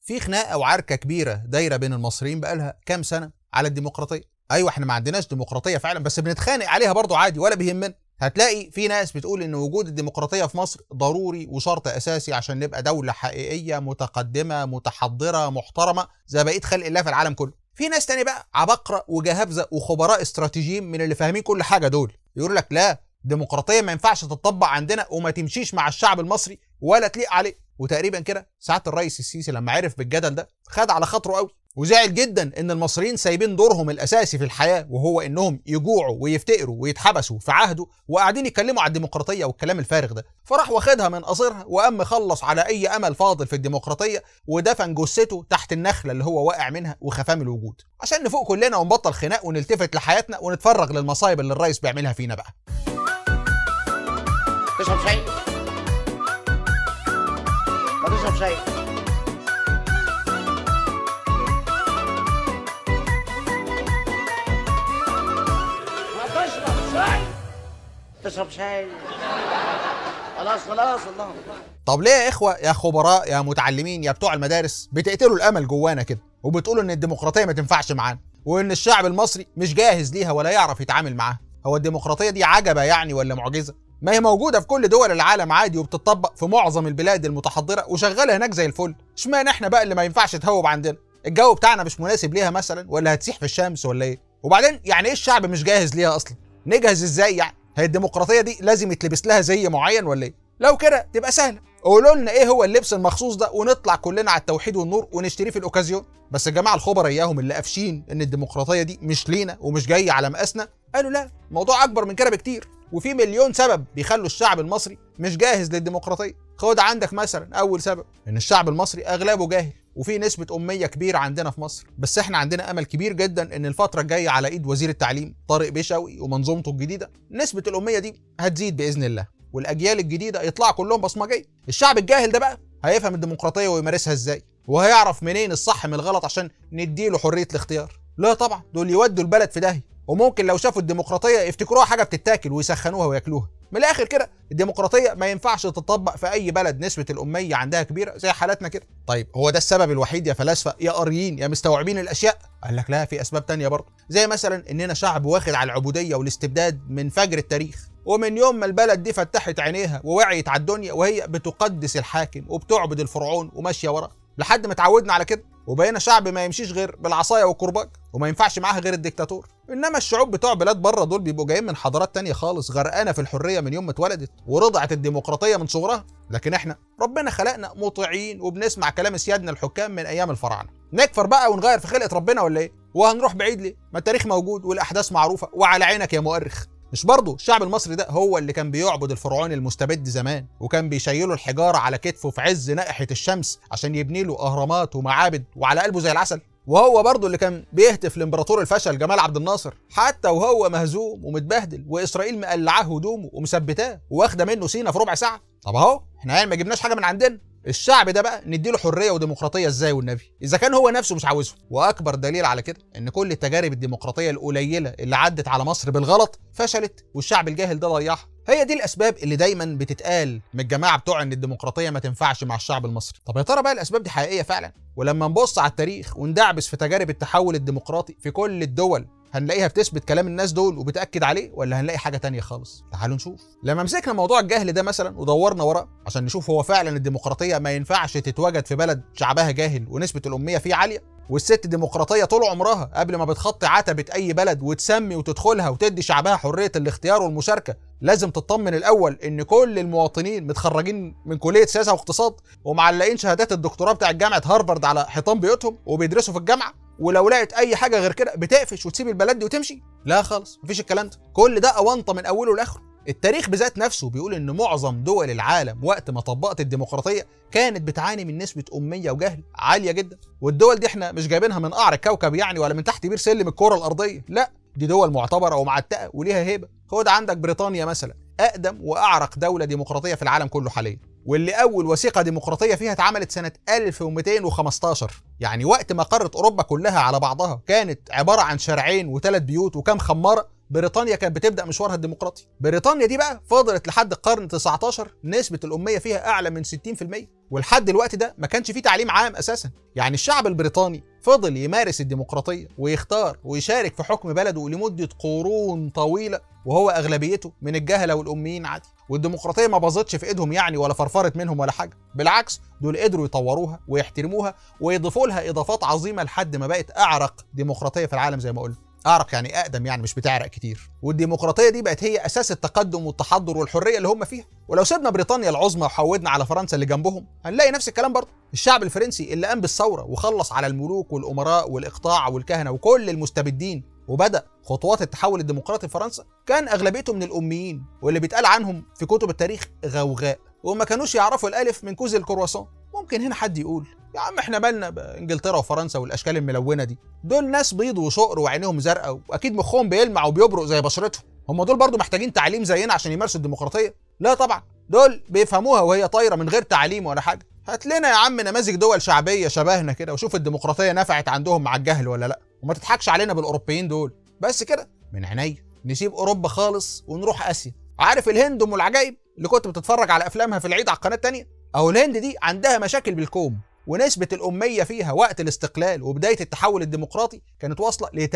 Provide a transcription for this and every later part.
في خناقه وعركه كبيره دايره بين المصريين بقالها كام سنه على الديمقراطيه ايوه احنا ما عندناش ديمقراطيه فعلا بس بنتخانق عليها برضو عادي ولا بيهمنا هتلاقي في ناس بتقول ان وجود الديمقراطيه في مصر ضروري وشرط اساسي عشان نبقى دوله حقيقيه متقدمه متحضره محترمه زي بقيه خلق الله في العالم كله في ناس تاني بقى عباقره وجهابذه وخبراء استراتيجيين من اللي فاهمين كل حاجه دول يقول لك لا الديمقراطيه ما ينفعش تطبق عندنا وما تمشيش مع الشعب المصري ولا تليق عليه وتقريبا كده ساعه الرئيس السيسي لما عرف بالجدل ده خد على خاطره قوي وزعل جدا ان المصريين سايبين دورهم الاساسي في الحياه وهو انهم يجوعوا ويفتقروا ويتحبسوا في عهده وقاعدين يتكلموا على الديمقراطيه والكلام الفارغ ده فراح واخدها من قصرها وقام مخلص على اي امل فاضل في الديمقراطيه ودفن جثته تحت النخله اللي هو واقع منها وخفاه من الوجود عشان نفوق كلنا ونبطل خناق ونلتفت لحياتنا ونتفرغ للمصايب اللي الرئيس بيعملها فينا بقى تشرب شاي ما تشرب شاي ما تشرب شاي تشرب شاي خلاص خلاص الله طب ليه يا اخوه يا خبراء يا متعلمين يا بتوع المدارس بتقتلوا الامل جوانا كده وبتقولوا ان الديمقراطيه ما تنفعش معانا وان الشعب المصري مش جاهز ليها ولا يعرف يتعامل معاها هو الديمقراطيه دي عجبه يعني ولا معجزه ما هي موجوده في كل دول العالم عادي وبتطبق في معظم البلاد المتحضره وشغاله هناك زي الفل اشمعنى احنا بقى اللي ما ينفعش تهوب عندنا الجو بتاعنا مش مناسب ليها مثلا ولا هتسيح في الشمس ولا ايه وبعدين يعني ايه الشعب مش جاهز ليها اصلا نجهز ازاي يعني هي الديمقراطيه دي لازم يتلبس لها زي معين ولا ايه لو كده تبقى سهله قولوا لنا ايه هو اللبس المخصوص ده ونطلع كلنا على التوحيد والنور ونشتريه في الاوكازيون بس الجماعه الخبراء اياهم اللي قافشين ان الديمقراطيه دي مش لينا ومش جايه على مقاسنا قالوا لا الموضوع اكبر من كده بكتير وفي مليون سبب بيخلوا الشعب المصري مش جاهز للديمقراطيه خد عندك مثلا اول سبب ان الشعب المصري اغلبه جاهل وفي نسبة أمية كبيرة عندنا في مصر، بس إحنا عندنا أمل كبير جدا إن الفترة الجاية على إيد وزير التعليم طارق بيشوي ومنظومته الجديدة، نسبة الأمية دي هتزيد بإذن الله، والاجيال الجديده يطلعوا كلهم بصمجيه الشعب الجاهل ده بقى هيفهم الديمقراطيه ويمارسها ازاي وهيعرف منين الصح من الغلط عشان نديله حريه الاختيار لا طبعا دول يودوا البلد في داهيه وممكن لو شافوا الديمقراطيه يفتكروها حاجه بتتاكل ويسخنوها وياكلوها من الاخر كده الديمقراطيه ما ينفعش تطبق في اي بلد نسبه الاميه عندها كبيره زي حالاتنا كده طيب هو ده السبب الوحيد يا فلاسفه يا قاريين يا مستوعبين الاشياء قال لك لا في اسباب تانية برضه زي مثلا اننا شعب واخد على العبوديه والاستبداد من فجر التاريخ ومن يوم ما البلد دي فتحت عينيها ووعيت على الدنيا وهي بتقدس الحاكم وبتعبد الفرعون وماشيه وراه لحد ما اتعودنا على كده وبقينا شعب ما يمشيش غير بالعصايه والكرباج وما ينفعش معاها غير الدكتاتور انما الشعوب بتوع بلاد بره دول بيبقوا جايين من حضارات تانية خالص غرقانه في الحريه من يوم ما اتولدت ورضعت الديمقراطيه من صغرها لكن احنا ربنا خلقنا مطيعين وبنسمع كلام سيادنا الحكام من ايام الفراعنه نكفر بقى ونغير في خلقه ربنا ولا ايه وهنروح بعيد ليه ما التاريخ موجود والاحداث معروفه وعلى عينك يا مؤرخ مش برضه الشعب المصري ده هو اللي كان بيعبد الفرعون المستبد زمان وكان بيشيله الحجاره على كتفه في عز نائحه الشمس عشان يبني له اهرامات ومعابد وعلى قلبه زي العسل وهو برضه اللي كان بيهتف لامبراطور الفشل جمال عبد الناصر حتى وهو مهزوم ومتبهدل واسرائيل مقلعاه هدومه ومثبتاه واخده منه سينا في ربع ساعه طب اهو احنا يعني ما جبناش حاجه من عندنا الشعب ده بقى نديله حريه وديمقراطيه ازاي والنبي اذا كان هو نفسه مش عاوزهم واكبر دليل على كده ان كل التجارب الديمقراطيه القليله اللي عدت على مصر بالغلط فشلت والشعب الجاهل ده ضيعها هي دي الاسباب اللي دايما بتتقال من الجماعه بتوع ان الديمقراطيه ما تنفعش مع الشعب المصري طب يا ترى بقى الاسباب دي حقيقيه فعلا ولما نبص على التاريخ وندعبس في تجارب التحول الديمقراطي في كل الدول هنلاقيها بتثبت كلام الناس دول وبتاكد عليه ولا هنلاقي حاجه تانية خالص تعالوا نشوف لما مسكنا موضوع الجهل ده مثلا ودورنا وراه عشان نشوف هو فعلا الديمقراطيه ما ينفعش تتوجد في بلد شعبها جاهل ونسبه الاميه فيه عاليه والست ديمقراطيه طول عمرها قبل ما بتخطي عتبه اي بلد وتسمي وتدخلها وتدي شعبها حريه الاختيار والمشاركه لازم تطمن الاول ان كل المواطنين متخرجين من كليه سياسه واقتصاد ومعلقين شهادات الدكتوراه بتاع جامعه هارفارد على حيطان بيوتهم وبيدرسوا في الجامعه ولو لقت اي حاجه غير كده بتقفش وتسيب البلد دي وتمشي لا خالص مفيش الكلام ده كل ده اونطه من اوله لاخره التاريخ بذات نفسه بيقول ان معظم دول العالم وقت ما طبقت الديمقراطيه كانت بتعاني من نسبه اميه وجهل عاليه جدا والدول دي احنا مش جايبينها من قعر الكوكب يعني ولا من تحت بير سلم الكره الارضيه لا دي دول معتبره ومعتقه وليها هيبه خد عندك بريطانيا مثلا اقدم واعرق دوله ديمقراطيه في العالم كله حاليا واللي اول وثيقه ديمقراطيه فيها اتعملت سنه 1215 يعني وقت ما قاره اوروبا كلها على بعضها كانت عباره عن شارعين وثلاث بيوت وكام خماره بريطانيا كانت بتبدا مشوارها الديمقراطي بريطانيا دي بقى فضلت لحد القرن 19 نسبه الاميه فيها اعلى من 60% ولحد الوقت ده ما كانش فيه تعليم عام اساسا يعني الشعب البريطاني فضل يمارس الديمقراطيه ويختار ويشارك في حكم بلده لمده قرون طويله وهو اغلبيته من الجهله والاميين عادي والديمقراطيه ما باظتش في ايدهم يعني ولا فرفرت منهم ولا حاجه بالعكس دول قدروا يطوروها ويحترموها ويضيفوا لها اضافات عظيمه لحد ما بقت اعرق ديمقراطيه في العالم زي ما قلنا اعرق يعني اقدم يعني مش بتعرق كتير والديمقراطيه دي بقت هي اساس التقدم والتحضر والحريه اللي هم فيها ولو سيبنا بريطانيا العظمى وحودنا على فرنسا اللي جنبهم هنلاقي نفس الكلام برضه الشعب الفرنسي اللي قام بالثوره وخلص على الملوك والامراء والاقطاع والكهنه وكل المستبدين وبدا خطوات التحول الديمقراطي في فرنسا كان اغلبيته من الاميين واللي بيتقال عنهم في كتب التاريخ غوغاء وما كانوش يعرفوا الالف من كوز الكرواسون ممكن هنا حد يقول يا عم احنا مالنا بانجلترا وفرنسا والاشكال الملونه دي دول ناس بيض وشقر وعينيهم زرقاء واكيد مخهم بيلمع وبيبرق زي بشرتهم هم دول برضو محتاجين تعليم زينا عشان يمارسوا الديمقراطيه لا طبعا دول بيفهموها وهي طايره من غير تعليم ولا حاجه هات لنا يا عم نماذج دول شعبيه شبهنا كده وشوف الديمقراطيه نفعت عندهم مع الجهل ولا لا وما تضحكش علينا بالاوروبيين دول بس كده من عينيا نسيب اوروبا خالص ونروح اسيا عارف الهند ام العجايب اللي كنت بتتفرج على افلامها في العيد على القناه الثانيه اهو الهند دي عندها مشاكل بالكوم ونسبة الأمية فيها وقت الاستقلال وبداية التحول الديمقراطي كانت واصلة ل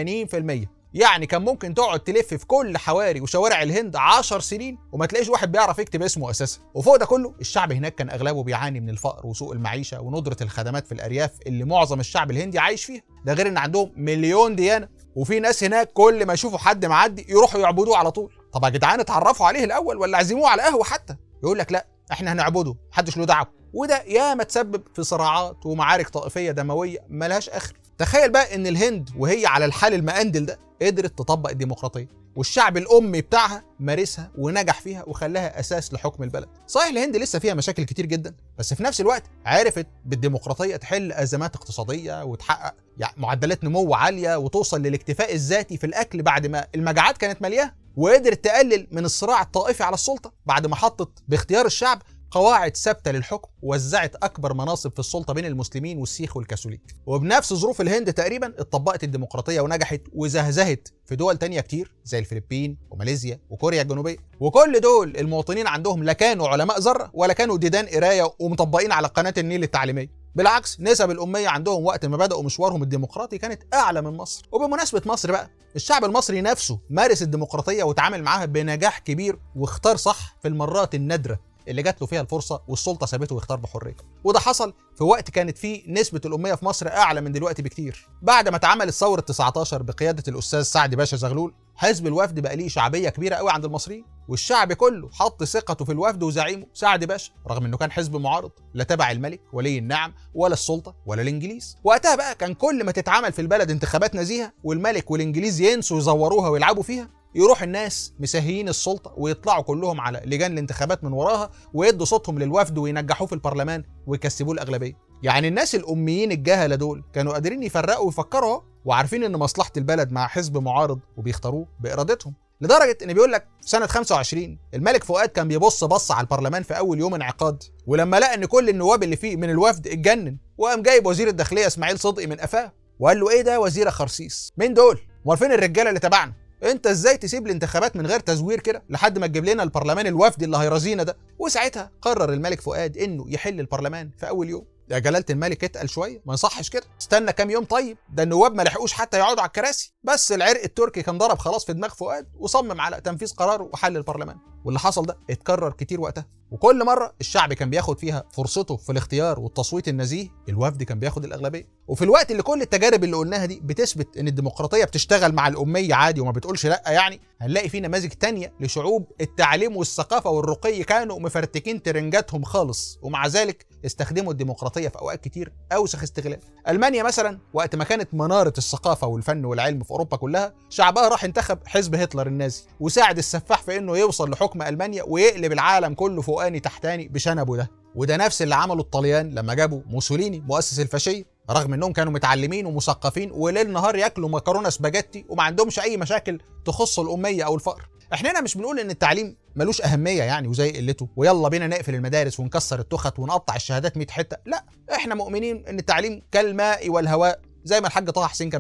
80% يعني كان ممكن تقعد تلف في كل حواري وشوارع الهند 10 سنين وما تلاقيش واحد بيعرف يكتب اسمه اساسا وفوق ده كله الشعب هناك كان اغلبه بيعاني من الفقر وسوء المعيشه وندره الخدمات في الارياف اللي معظم الشعب الهندي عايش فيها ده غير ان عندهم مليون ديانه وفي ناس هناك كل ما يشوفوا حد معدي يروحوا يعبدوه على طول طب يا جدعان اتعرفوا عليه الاول ولا عزموه على قهوه حتى يقول لك لا احنا هنعبده محدش له دعوه وده ياما تسبب في صراعات ومعارك طائفيه دمويه ملهاش اخر تخيل بقى ان الهند وهي على الحال المأندل ده قدرت تطبق الديمقراطيه والشعب الامي بتاعها مارسها ونجح فيها وخلاها اساس لحكم البلد صحيح الهند لسه فيها مشاكل كتير جدا بس في نفس الوقت عرفت بالديمقراطيه تحل ازمات اقتصاديه وتحقق يعني معدلات نمو عاليه وتوصل للاكتفاء الذاتي في الاكل بعد ما المجاعات كانت ملياها وقدرت تقلل من الصراع الطائفي على السلطه بعد ما حطت باختيار الشعب قواعد ثابته للحكم ووزعت اكبر مناصب في السلطه بين المسلمين والسيخ والكاثوليك وبنفس ظروف الهند تقريبا اتطبقت الديمقراطيه ونجحت وزهزهت في دول تانية كتير زي الفلبين وماليزيا وكوريا الجنوبيه وكل دول المواطنين عندهم لا كانوا علماء ذره ولا كانوا ديدان قرايه ومطبقين على قناه النيل التعليميه بالعكس نسب الأمية عندهم وقت ما بدأوا مشوارهم الديمقراطي كانت أعلى من مصر وبمناسبة مصر بقى الشعب المصري نفسه مارس الديمقراطية وتعامل معاها بنجاح كبير واختار صح في المرات النادرة اللي جات له فيها الفرصه والسلطه سابته ويختار بحريه وده حصل في وقت كانت فيه نسبه الاميه في مصر اعلى من دلوقتي بكتير بعد ما اتعملت ثوره 19 بقياده الاستاذ سعد باشا زغلول حزب الوفد بقى ليه شعبيه كبيره قوي عند المصريين والشعب كله حط ثقته في الوفد وزعيمه سعد باشا رغم انه كان حزب معارض لا تبع الملك ولي النعم ولا السلطه ولا الانجليز وقتها بقى كان كل ما تتعمل في البلد انتخابات نزيهه والملك والانجليز ينسوا يزوروها ويلعبوا فيها يروح الناس مسهيين السلطه ويطلعوا كلهم على لجان الانتخابات من وراها ويدوا صوتهم للوفد وينجحوه في البرلمان ويكسبوه الاغلبيه يعني الناس الاميين الجهله دول كانوا قادرين يفرقوا ويفكروا وعارفين ان مصلحه البلد مع حزب معارض وبيختاروه بارادتهم لدرجه ان بيقول لك في سنه 25 الملك فؤاد كان بيبص بص على البرلمان في اول يوم انعقاد ولما لقى ان كل النواب اللي فيه من الوفد اتجنن وقام جايب وزير الداخليه اسماعيل صدقي من قفاه وقال له ايه ده وزير خرسيس مين دول امال فين الرجاله اللي تبعنا انت ازاي تسيب الانتخابات من غير تزوير كده لحد ما تجيب لنا البرلمان الوفدي اللي هيرازينا ده وساعتها قرر الملك فؤاد انه يحل البرلمان في اول يوم يا جلاله الملك اتقل شويه ما يصحش كده استنى كام يوم طيب ده النواب ما لحقوش حتى يقعدوا على الكراسي بس العرق التركي كان ضرب خلاص في دماغ فؤاد وصمم على تنفيذ قراره وحل البرلمان واللي حصل ده اتكرر كتير وقتها وكل مره الشعب كان بياخد فيها فرصته في الاختيار والتصويت النزيه الوفد كان بياخد الاغلبيه وفي الوقت اللي كل التجارب اللي قلناها دي بتثبت ان الديمقراطيه بتشتغل مع الاميه عادي وما بتقولش لا يعني هنلاقي في نماذج تانية لشعوب التعليم والثقافه والرقي كانوا مفرتكين ترنجاتهم خالص ومع ذلك استخدموا الديمقراطيه في اوقات كتير اوسخ استغلال المانيا مثلا وقت ما كانت مناره الثقافه والفن والعلم في اوروبا كلها شعبها راح انتخب حزب هتلر النازي وساعد السفاح في انه يوصل لحكم المانيا ويقلب العالم كله فوقاني تحتاني بشنبه ده وده نفس اللي عمله الطليان لما جابوا موسوليني مؤسس الفاشيه رغم انهم كانوا متعلمين ومثقفين وليل نهار ياكلوا مكرونه سباجيتي وما عندهمش اي مشاكل تخص الاميه او الفقر احنا هنا مش بنقول ان التعليم ملوش اهميه يعني وزي قلته ويلا بينا نقفل المدارس ونكسر التخت ونقطع الشهادات 100 حته لا احنا مؤمنين ان التعليم كالماء والهواء زي ما الحاج طه حسين كان بيقول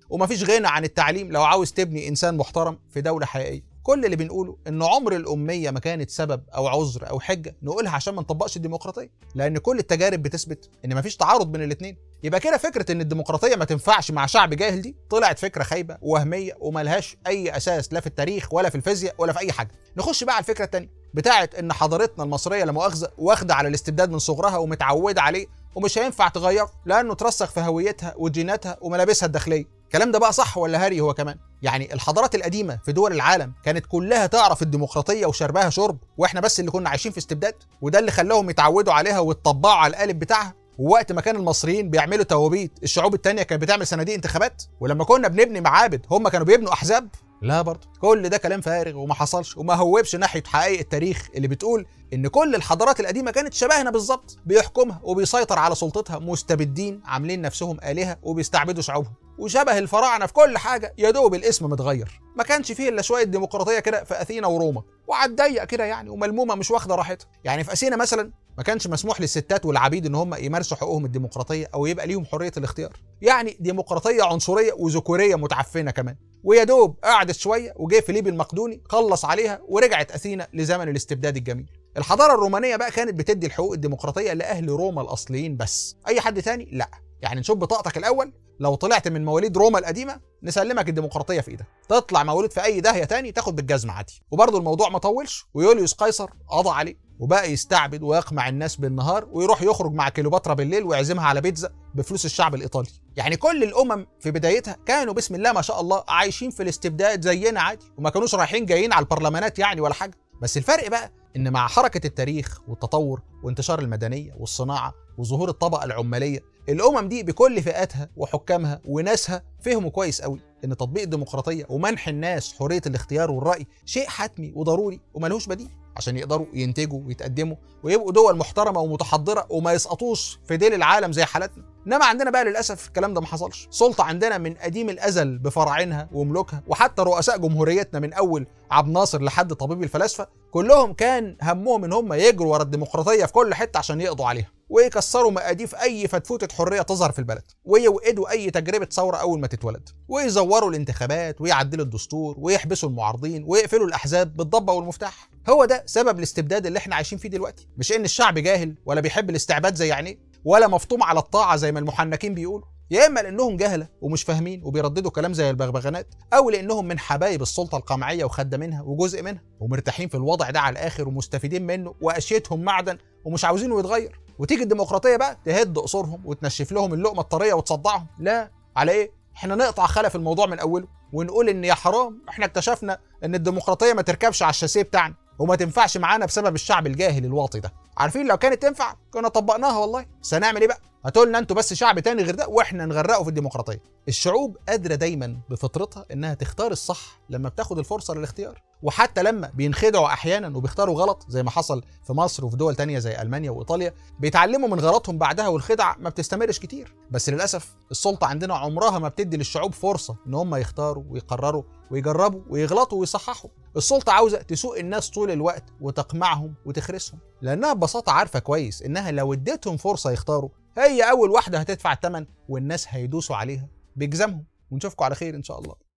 ومفيش غنى عن التعليم لو عاوز تبني انسان محترم في دوله حقيقيه كل اللي بنقوله ان عمر الاميه ما كانت سبب او عذر او حجه نقولها عشان ما نطبقش الديمقراطيه لان كل التجارب بتثبت ان مفيش تعارض بين الاثنين يبقى كده فكره ان الديمقراطيه ما تنفعش مع شعب جاهل دي طلعت فكره خايبه وهميه وملهاش اي اساس لا في التاريخ ولا في الفيزياء ولا في اي حاجه نخش بقى على الفكره الثانيه بتاعه ان حضارتنا المصريه لا مؤاخذه واخده على الاستبداد من صغرها ومتعوده عليه ومش هينفع تغيره لانه اترسخ في هويتها وجيناتها وملابسها الداخليه الكلام ده بقى صح ولا هري هو كمان يعني الحضارات القديمه في دول العالم كانت كلها تعرف الديمقراطيه وشربها شرب واحنا بس اللي كنا عايشين في استبداد وده اللي خلاهم يتعودوا عليها ويتطبعوا على القالب بتاعها ووقت ما كان المصريين بيعملوا توابيت الشعوب التانية كانت بتعمل صناديق انتخابات ولما كنا بنبني معابد هم كانوا بيبنوا احزاب لا برضه كل ده كلام فارغ وما حصلش وما هوبش ناحيه حقائق التاريخ اللي بتقول ان كل الحضارات القديمه كانت شبهنا بالظبط بيحكمها وبيسيطر على سلطتها مستبدين عاملين نفسهم الهه وبيستعبدوا شعوبهم وشبه الفراعنه في كل حاجه يا دوب الاسم متغير ما كانش فيه الا شويه ديمقراطيه كده في اثينا وروما وعلى الضيق كده يعني وملمومه مش واخده راحتها يعني في اثينا مثلا ما كانش مسموح للستات والعبيد ان هم يمارسوا حقوقهم الديمقراطيه او يبقى ليهم حريه الاختيار يعني ديمقراطيه عنصريه وذكوريه متعفنه كمان ويا دوب قعدت شويه وجه فيليب المقدوني خلص عليها ورجعت اثينا لزمن الاستبداد الجميل الحضاره الرومانيه بقى كانت بتدي الحقوق الديمقراطيه لاهل روما الاصليين بس اي حد تاني لا يعني نشوف بطاقتك الاول لو طلعت من مواليد روما القديمه نسلمك الديمقراطيه في ايدك تطلع مولود في اي داهيه تاني تاخد بالجزمه عادي وبرضه الموضوع ما طولش ويوليوس قيصر قضى عليه وبقى يستعبد ويقمع الناس بالنهار ويروح يخرج مع كليوباترا بالليل ويعزمها على بيتزا بفلوس الشعب الايطالي يعني كل الامم في بدايتها كانوا بسم الله ما شاء الله عايشين في الاستبداد زينا عادي وما كانوش رايحين جايين على البرلمانات يعني ولا حاجه بس الفرق بقى ان مع حركه التاريخ والتطور وانتشار المدنيه والصناعه وظهور الطبقه العماليه الامم دي بكل فئاتها وحكامها وناسها فهموا كويس قوي ان تطبيق الديمقراطيه ومنح الناس حريه الاختيار والراي شيء حتمي وضروري وملهوش بديل عشان يقدروا ينتجوا ويتقدموا ويبقوا دول محترمه ومتحضره وما يسقطوش في ديل العالم زي حالتنا انما عندنا بقى للاسف الكلام ده ما حصلش سلطه عندنا من قديم الازل بفراعنها وملوكها وحتى رؤساء جمهوريتنا من اول عبد الناصر لحد طبيب الفلاسفه كلهم كان همهم ان هم يجروا ورا الديمقراطيه في كل حته عشان يقضوا عليها ويكسروا مقاديف اي فتفوته حريه تظهر في البلد ويوقدوا اي تجربه ثوره اول ما تتولد ويزوروا الانتخابات ويعدلوا الدستور ويحبسوا المعارضين ويقفلوا الاحزاب بالضبه والمفتاح هو ده سبب الاستبداد اللي احنا عايشين فيه دلوقتي مش ان الشعب جاهل ولا بيحب الاستعباد زي عينيه ولا مفطوم على الطاعه زي ما المحنكين بيقولوا يا اما لانهم جهله ومش فاهمين وبيرددوا كلام زي البغبغانات او لانهم من حبايب السلطه القمعيه وخدامينها وجزء منها ومرتاحين في الوضع ده على الاخر ومستفيدين منه واشيتهم معدن ومش عاوزينه يتغير وتيجي الديمقراطيه بقى تهد قصورهم وتنشف لهم اللقمه الطريه وتصدعهم لا على ايه احنا نقطع خلف الموضوع من اوله ونقول ان يا حرام احنا اكتشفنا ان الديمقراطيه ما تركبش على الشاسيه بتاعنا وما تنفعش معانا بسبب الشعب الجاهل الواطي ده عارفين لو كانت تنفع كنا طبقناها والله بس هنعمل ايه بقى هتقولنا انتوا بس شعب تاني غير ده واحنا نغرقه في الديمقراطيه الشعوب قادره دايما بفطرتها انها تختار الصح لما بتاخد الفرصه للاختيار وحتى لما بينخدعوا احيانا وبيختاروا غلط زي ما حصل في مصر وفي دول تانية زي المانيا وايطاليا بيتعلموا من غلطهم بعدها والخدع ما بتستمرش كتير بس للاسف السلطه عندنا عمرها ما بتدي للشعوب فرصه ان هم يختاروا ويقرروا ويجربوا ويغلطوا ويصححوا السلطه عاوزه تسوق الناس طول الوقت وتقمعهم وتخرسهم لانها ببساطه عارفه كويس انها لو اديتهم فرصه يختاروا هي اول واحده هتدفع الثمن والناس هيدوسوا عليها بجزمهم ونشوفكم على خير ان شاء الله